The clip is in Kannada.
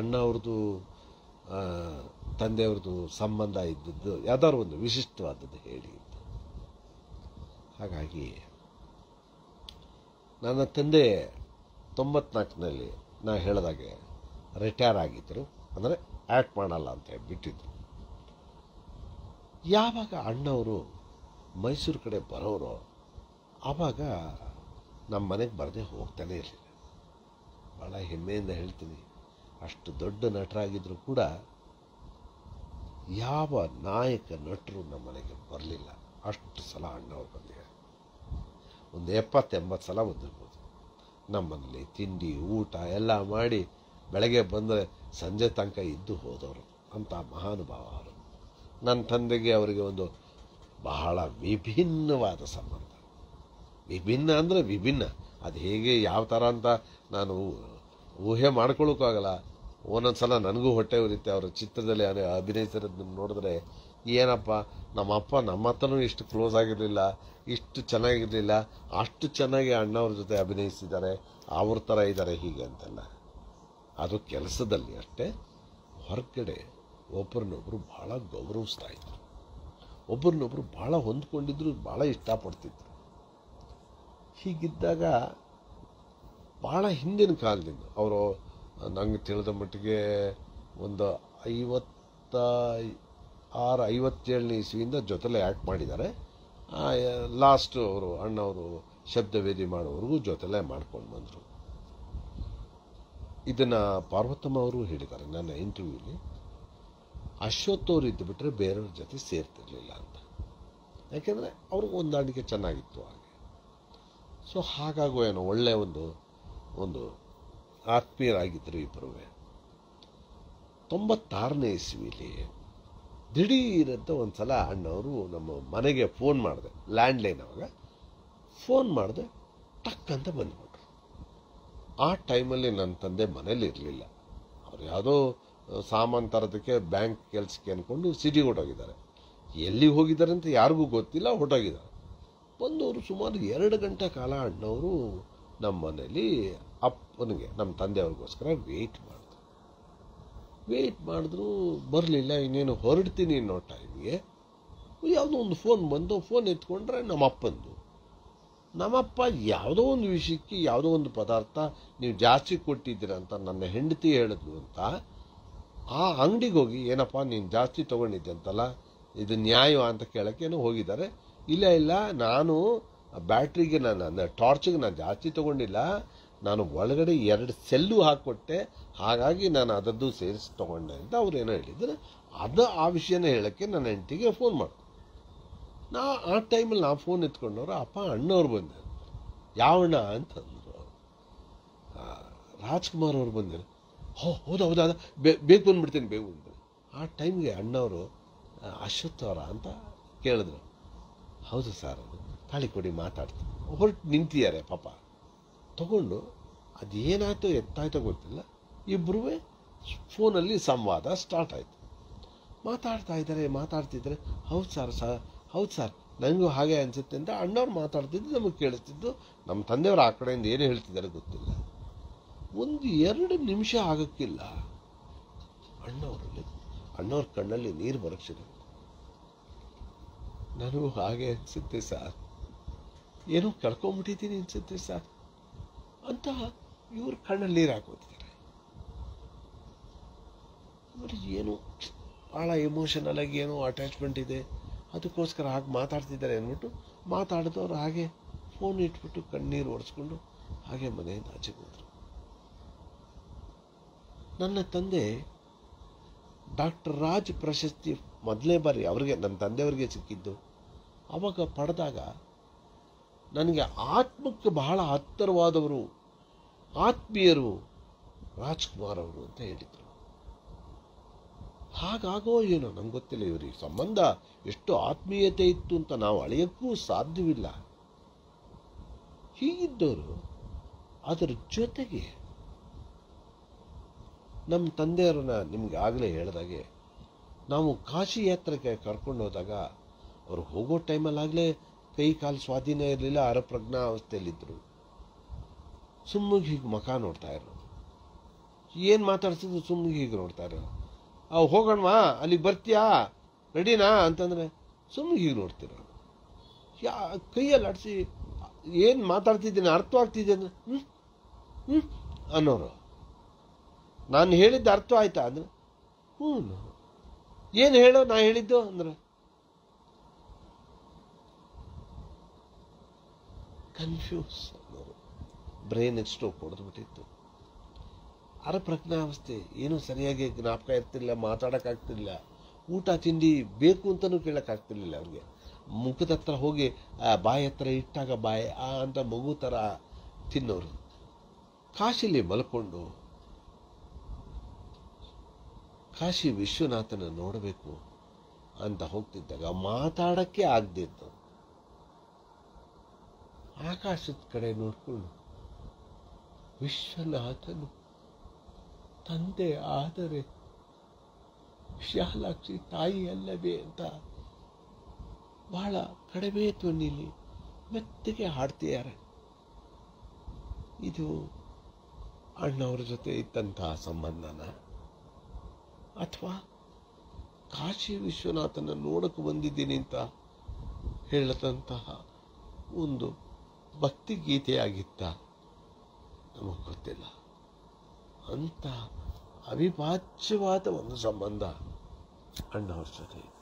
ಅಣ್ಣ ಅವ್ರದ್ದು ಆ, ತಂದೆಯವ್ರದ್ದು ಸಂಬಂಧ ಇದ್ದದ್ದು ಯಾವ್ದಾದ್ರು ಒಂದು ವಿಶಿಷ್ಟವಾದದ್ದು ಹೇಳಿ ಅಂತ ಹಾಗಾಗಿ ನನ್ನ ತಂದೆ ತೊಂಬತ್ನಾಲ್ಕನಲ್ಲಿ ನಾ ಹೇಳಿದಾಗೆ ರಿಟೈರ್ ಆಗಿದ್ದರು ಅಂದರೆ ಆ್ಯಕ್ಟ್ ಮಾಡಲ್ಲ ಅಂತ ಹೇಳಿ ಬಿಟ್ಟಿದ್ರು ಯಾವಾಗ ಅಣ್ಣವರು ಮೈಸೂರು ಕಡೆ ಬರೋರು ಆವಾಗ ನಮ್ಮ ಮನೆಗೆ ಬರದೆ ಹೋಗ್ತಾನೆ ಇರಲಿಲ್ಲ ಭಾಳ ಹೆಮ್ಮೆಯಿಂದ ಹೇಳ್ತೀನಿ ಅಷ್ಟು ದೊಡ್ಡ ನಟರಾಗಿದ್ದರೂ ಕೂಡ ಯಾವ ನಾಯಕ ನಟರು ನಮ್ಮ ಮನೆಗೆ ಬರಲಿಲ್ಲ ಅಷ್ಟು ಸಲ ಅಣ್ಣವ್ರು ಬಂದಿದ್ದಾರೆ ಒಂದು ಎಪ್ಪತ್ತೆಂಬತ್ತು ಸಲ ಬಂದಿರ್ಬೋದು ನಮ್ಮಲ್ಲಿ ತಿಂಡಿ ಊಟ ಎಲ್ಲ ಮಾಡಿ ಬೆಳಗ್ಗೆ ಬಂದರೆ ಸಂಜೆ ತನಕ ಇದ್ದು ಹೋದವರು ಅಂಥ ಮಹಾನುಭಾವ ಅವರು ನನ್ನ ತಂದೆಗೆ ಅವರಿಗೆ ಒಂದು ಬಹಳ ವಿಭಿನ್ನವಾದ ಸಂಬಂಧ ವಿಭಿನ್ನ ಅಂದರೆ ವಿಭಿನ್ನ ಅದು ಹೇಗೆ ಯಾವ ಥರ ಅಂತ ನಾನು ಊಹೆ ಮಾಡ್ಕೊಳ್ಳೋಕ್ಕಾಗಲ್ಲ ಒಂದೊಂದು ಸಲ ನನಗೂ ಹೊಟ್ಟೆ ಉರಿತೆ ಅವರ ಚಿತ್ರದಲ್ಲಿ ಅದೇ ಅಭಿನಯಿಸಿರೋದನ್ನ ನೋಡಿದ್ರೆ ಏನಪ್ಪ ನಮ್ಮಪ್ಪ ನಮ್ಮ ಹತ್ರನೂ ಇಷ್ಟು ಕ್ಲೋಸ್ ಆಗಿರಲಿಲ್ಲ ಇಷ್ಟು ಚೆನ್ನಾಗಿರಲಿಲ್ಲ ಅಷ್ಟು ಚೆನ್ನಾಗಿ ಅಣ್ಣವ್ರ ಜೊತೆ ಅಭಿನಯಿಸಿದ್ದಾರೆ ಅವ್ರ ಥರ ಇದ್ದಾರೆ ಹೀಗೆ ಅಂತೆಲ್ಲ ಅದು ಕೆಲಸದಲ್ಲಿ ಅಷ್ಟೇ ಹೊರಗಡೆ ಒಬ್ಬರನ್ನೊಬ್ಬರು ಭಾಳ ಗೌರವಿಸ್ತಾ ಇದ್ರು ಒಬ್ಬರನ್ನೊಬ್ಬರು ಭಾಳ ಹೊಂದ್ಕೊಂಡಿದ್ರು ಭಾಳ ಇಷ್ಟಪಡ್ತಿದ್ರು ಹೀಗಿದ್ದಾಗ ಭಾಳ ಹಿಂದಿನ ಕಾಲದಿಂದ ಅವರು ನಂಗೆ ತಿಳಿದ ಮಟ್ಟಿಗೆ ಒಂದು ಐವತ್ತ ಆರು ಐವತ್ತೇಳನೇ ಇಸ್ವಿಯಿಂದ ಜೊತೆಲೆ ಆ್ಯಕ್ಟ್ ಮಾಡಿದ್ದಾರೆ ಲಾಸ್ಟು ಅವರು ಅಣ್ಣವರು ಶಬ್ದವೇದಿ ಮಾಡೋವರೆಗೂ ಜೊತೆಲೆ ಮಾಡ್ಕೊಂಡು ಬಂದರು ಇದನ್ನು ಪಾರ್ವತಮ್ಮ ಅವರು ಹೇಳಿದ್ದಾರೆ ನನ್ನ ಇಂಟರ್ವ್ಯೂಲಿ ಅಶ್ವಥ್ ಅವರು ಇದ್ದು ಬಿಟ್ಟರೆ ಬೇರೆಯವ್ರ ಜೊತೆ ಸೇರ್ತಿರ್ಲಿಲ್ಲ ಅಂತ ಯಾಕೆಂದರೆ ಅವ್ರಿಗೆ ಹೊಂದಾಣಿಕೆ ಚೆನ್ನಾಗಿತ್ತು ಹಾಗೆ ಸೊ ಹಾಗಾಗೋ ಏನೋ ಒಳ್ಳೆಯ ಒಂದು ಒಂದು ಆತ್ಮೀಯರಾಗಿದ್ದರು ಇಬ್ಬರೂ ತೊಂಬತ್ತಾರನೇ ಇಸ್ವಿಲಿ ದಿಢೀರಂತ ಒಂದು ಸಲ ಅಣ್ಣವರು ನಮ್ಮ ಮನೆಗೆ ಫೋನ್ ಮಾಡಿದೆ ಲ್ಯಾಂಡ್ಲೈನ್ ಅವಾಗ ಫೋನ್ ಮಾಡಿದೆ ಟಕ್ ಅಂತ ಬಂದ್ಬಿಟ್ರು ಆ ಟೈಮಲ್ಲಿ ನನ್ನ ತಂದೆ ಮನೇಲಿ ಇರಲಿಲ್ಲ ಅವ್ರು ಯಾವುದೋ ಸಾಮಾನು ತರೋದಕ್ಕೆ ಬ್ಯಾಂಕ್ ಕೆಲಸಕ್ಕೆ ಅಂದ್ಕೊಂಡು ಸಿಟಿಗೆ ಹೊರಟೋಗಿದ್ದಾರೆ ಎಲ್ಲಿ ಹೋಗಿದ್ದಾರೆ ಅಂತ ಯಾರಿಗೂ ಗೊತ್ತಿಲ್ಲ ಹೊರಟೋಗಿದ್ದಾರೆ ಬಂದವರು ಸುಮಾರು ಎರಡು ಗಂಟೆ ಕಾಲ ಅಣ್ಣವರು ನಮ್ಮ ಮನೇಲಿ ಅಪ್ಪನಿಗೆ ನಮ್ಮ ತಂದೆಯವ್ರಿಗೋಸ್ಕರ ವೆಯ್ಟ್ ಮಾಡಿದ್ರು ವೆಯ್ಟ್ ಮಾಡಿದ್ರು ಬರಲಿಲ್ಲ ಇನ್ನೇನು ಹೊರಡ್ತೀನಿ ಅನ್ನೋ ಟೈಮ್ಗೆ ಯಾವುದೋ ಒಂದು ಫೋನ್ ಬಂದು ಫೋನ್ ಎತ್ಕೊಂಡ್ರೆ ನಮ್ಮ ಅಪ್ಪಂದು ನಮ್ಮಪ್ಪ ಯಾವುದೋ ಒಂದು ವಿಷಯಕ್ಕೆ ಯಾವುದೋ ಒಂದು ಪದಾರ್ಥ ನೀವು ಜಾಸ್ತಿ ಕೊಟ್ಟಿದ್ದೀರ ಅಂತ ನನ್ನ ಹೆಂಡತಿ ಹೇಳಿದ್ಲು ಅಂತ ಆ ಅಂಗಡಿಗೆ ಹೋಗಿ ಏನಪ್ಪ ನೀನು ಜಾಸ್ತಿ ತೊಗೊಂಡಿದ್ದೆ ಅಂತಲ್ಲ ಇದು ನ್ಯಾಯ ಅಂತ ಕೇಳೋಕ್ಕೇನೋ ಹೋಗಿದ್ದಾರೆ ಇಲ್ಲ ಇಲ್ಲ ನಾನು ಬ್ಯಾಟ್ರಿಗೆ ನಾನು ಅಂದರೆ ಟಾರ್ಚಿಗೆ ನಾನು ಜಾಸ್ತಿ ತೊಗೊಂಡಿಲ್ಲ ನಾನು ಒಳಗಡೆ ಎರಡು ಸೆಲ್ಲು ಹಾಕ್ಕೊಟ್ಟೆ ಹಾಗಾಗಿ ನಾನು ಅದದ್ದು ಸೇರಿಸಿ ತೊಗೊಂಡೆ ಅಂತ ಅವ್ರು ಏನೋ ಹೇಳಿದ್ರು ಅದು ಆ ವಿಷಯನ ಹೇಳೋಕ್ಕೆ ನನ್ನ ಹೆಂಡತಿಗೆ ಫೋನ್ ಮಾಡಿದೆ ನಾ ಆ ಟೈಮಲ್ಲಿ ನಾ ಫೋನ್ ಎತ್ಕೊಂಡವ್ರು ಅಪ್ಪ ಅಣ್ಣವ್ರು ಬಂದರು ಯಾವಣ್ಣ ಅಂತಂದರು ಆ, ರಾಜ್ಕುಮಾರ್ ಅವ್ರು ಬಂದರು ಹೋ ಹೌದಾ ಹೌದಾ ಹೌದಾ ಬೇ ಬೇಕು ಬಂದ್ಬಿಡ್ತೀನಿ ಬೇಗ ಬಂದ್ಬಿಡಿ ಆ ಟೈಮ್ಗೆ ಅಣ್ಣವರು ಆ, ಅಶ್ವಥ್ ಅವರ ಅಂತ ಕೇಳಿದ್ರು ಹೌದು ಸರ್ ತಾಳಿ ಕೊಡಿ ಮಾತಾಡ್ತೀನಿ ಹೊರಟು ನಿಂತಿದ್ದಾರೆ ಪಾಪ ತಗೊಂಡು ಅದೇನಾಯ್ತೋ ಎತ್ತಾಯ್ತೋ ಗೊತ್ತಿಲ್ಲ ಇಬ್ಬರೂ ಫೋನಲ್ಲಿ ಸಂವಾದ ಸ್ಟಾರ್ಟ್ ಆಯಿತು ಮಾತಾಡ್ತಾ ಇದ್ದಾರೆ ಮಾತಾಡ್ತಿದ್ದಾರೆ ಹೌದು ಸರ್ ಸ ಹೌದು ಸರ್ ನನಗೂ ಹಾಗೆ ಅನಿಸುತ್ತೆ ಅಂತ ಅಣ್ಣವ್ರು ಮಾತಾಡ್ತಿದ್ದು ನಮಗೆ ಕೇಳಿಸ್ತಿದ್ದು ನಮ್ಮ ತಂದೆಯವರು ಆ ಕಡೆಯಿಂದ ಏನು ಹೇಳ್ತಿದ್ದಾರೆ ಗೊತ್ತಿಲ್ಲ ಒಂದು ಎರಡು ನಿಮಿಷ ಆಗಕ್ಕಿಲ್ಲ ಅಣ್ಣವರಲ್ಲಿ ಅಣ್ಣವ್ರ ಕಣ್ಣಲ್ಲಿ ನೀರು ಬರಕ್ಕೆ ಶುರು ಆಯ್ತು. ನನಗೂ ಹಾಗೆ ಅನಿಸುತ್ತೆ ಸರ್ ಏನೋ ಕಳ್ಕೊಂಬಿಟ್ಟಿದ್ದೀನಿ ಅನಿಸುತ್ತೆ ಸರ್ ಅಂತ ಇವ್ರ ಕಣ್ಣಲ್ಲಿ ನೀರು ಹಾಕೋತಿದ್ದಾರೆ ಇವರು ಏನು ಭಾಳ ಎಮೋಷನಲ್ ಆಗಿ ಏನೋ ಅಟ್ಯಾಚ್ಮೆಂಟ್ ಇದೆ ಅದಕ್ಕೋಸ್ಕರ ಹಾಗೆ ಮಾತಾಡ್ತಿದ್ದಾರೆ ಅಂದ್ಬಿಟ್ಟು ಮಾತಾಡಿದವ್ರು ಹಾಗೆ ಫೋನ್ ಇಟ್ಬಿಟ್ಟು ಕಣ್ಣೀರು ಒರೆಸ್ಕೊಂಡು ಹಾಗೆ ಮನೆಯಿಂದ ಆಚೆ ಹೋದ್ರು ನನ್ನ ತಂದೆ ಡಾಕ್ಟರ್ ರಾಜ್ ಪ್ರಶಸ್ತಿ ಮೊದಲನೇ ಬಾರಿ ಅವ್ರಿಗೆ ನನ್ನ ತಂದೆಯವರಿಗೆ ಸಿಕ್ಕಿದ್ದು ಅವಾಗ ಪಡೆದಾಗ ನನಗೆ ಆತ್ಮಕ್ಕೆ ಬಹಳ ಹತ್ತಿರವಾದವರು ಆತ್ಮೀಯರು ರಾಜ್ಕುಮಾರ್ ಅವರು ಅಂತ ಹೇಳಿದರು ಹಾಗಾಗೋ ಏನೋ ನಂಗೆ ಗೊತ್ತಿಲ್ಲ ಇವ್ರಿಗೆ ಸಂಬಂಧ ಎಷ್ಟು ಆತ್ಮೀಯತೆ ಇತ್ತು ಅಂತ ನಾವು ಅಳೆಯೋಕ್ಕೂ ಸಾಧ್ಯವಿಲ್ಲ ಹೀಗಿದ್ದವರು ಅದರ ಜೊತೆಗೆ ನಮ್ಮ ತಂದೆಯವ್ರನ್ನ ನಿಮ್ಗೆ ಆಗಲೇ ಹೇಳಿದಾಗೆ ನಾವು ಕಾಶಿ ಯಾತ್ರೆಗೆ ಕರ್ಕೊಂಡು ಹೋದಾಗ ಅವ್ರು ಹೋಗೋ ಟೈಮಲ್ಲಾಗಲೇ ಕೈ ಕಾಲು ಸ್ವಾಧೀನ ಇರಲಿಲ್ಲ ಅರಪ್ರಜ್ಞಾ ಅವಸ್ಥೆಯಲ್ಲಿದ್ದರು ಸುಮ್ಮನೆ ಹೀಗೆ ಮಖ ನೋಡ್ತಾ ಇರೋದು ಏನು ಮಾತಾಡ್ತಿದ್ರು ಸುಮ್ಮನೆ ಹೀಗೆ ನೋಡ್ತಾರೆ ಅವು ಹೋಗೋಣವಾ ಅಲ್ಲಿಗೆ ಬರ್ತೀಯಾ ರೆಡಿನಾ ಅಂತಂದರೆ ಸುಮ್ಮನೆ ಹೀಗೆ ನೋಡ್ತೀರ ಯಾ ಕೈಯಲ್ಲಿ ಆಡಿಸಿ ಏನು ಮಾತಾಡ್ತಿದ್ದೀನಿ ಅರ್ಥವಾಗ್ತಿದೆ ಅಂದರೆ ಹ್ಞೂ ಹ್ಞೂ ಅನ್ನೋರು ನಾನು ಹೇಳಿದ್ದು ಅರ್ಥ ಆಯ್ತಾ ಅಂದ್ರೆ ಹ್ಞೂ ಏನು ಹೇಳೋ ನಾ ಹೇಳಿದ್ದು ಅಂದ್ರೆ ಕನ್ಫ್ಯೂಸ್ ಅನ್ನೋರು ಬ್ರೈನ್ ಸ್ಟ್ರೋಕ್ ಹೊಡೆದ್ಬಿಟ್ಟಿತ್ತು ಅರಪ್ರಜ್ಞಾವಸ್ಥೆ ಏನೂ ಸರಿಯಾಗಿ ಜ್ಞಾಪಕ ಇರ್ತಿಲ್ಲ ಮಾತಾಡೋಕ್ಕಾಗ್ತಿರ್ಲಿಲ್ಲ ಊಟ ತಿಂಡಿ ಬೇಕು ಅಂತಲೂ ಕೇಳೋಕ್ಕಾಗ್ತಿರ್ಲಿಲ್ಲ ಅವ್ರಿಗೆ ಮುಖದ ಹತ್ರ ಹೋಗಿ ಆ ಬಾಯಿ ಹತ್ರ ಇಟ್ಟಾಗ ಬಾಯಿ ಆ ಅಂತ ಮಗು ಥರ ತಿನ್ನೋರು ಕಾಶಿಲಿ ಮಲ್ಕೊಂಡು ಕಾಶಿ ವಿಶ್ವನಾಥನ ನೋಡಬೇಕು ಅಂತ ಹೋಗ್ತಿದ್ದಾಗ ಮಾತಾಡಕ್ಕೆ ಆಗದಿದ್ದು ಆಕಾಶದ ಕಡೆ ನೋಡ್ಕೊಂಡು ವಿಶ್ವನಾಥನು ತಂದೆ ಆದರೆ ವಿಶಾಲಾಕ್ಷಿ ತಾಯಿ ಅಲ್ಲವೇ ಅಂತ ಬಹಳ ಕಡಿಮೆ ಧ್ವನಿಲಿ ಮೆತ್ತಗೆ ಹಾಡ್ತಿದ್ದಾರೆ ಇದು ಅಣ್ಣವ್ರ ಜೊತೆ ಇದ್ದಂತಹ ಸಂಬಂಧನ ಅಥವಾ ಕಾಶಿ ವಿಶ್ವನಾಥನ ನೋಡಕ್ಕೆ ಬಂದಿದ್ದೀನಿ ಅಂತ ಹೇಳದಂತಹ ಒಂದು ಭಕ್ತಿ ಗೀತೆಯಾಗಿತ್ತ ನಮಗೆ ಗೊತ್ತಿಲ್ಲ ಅಂತ ಅವಿಭಾಜ್ಯವಾದ ಒಂದು ಸಂಬಂಧ ಅಣ್ಣವ್ರ ಜೊತೆ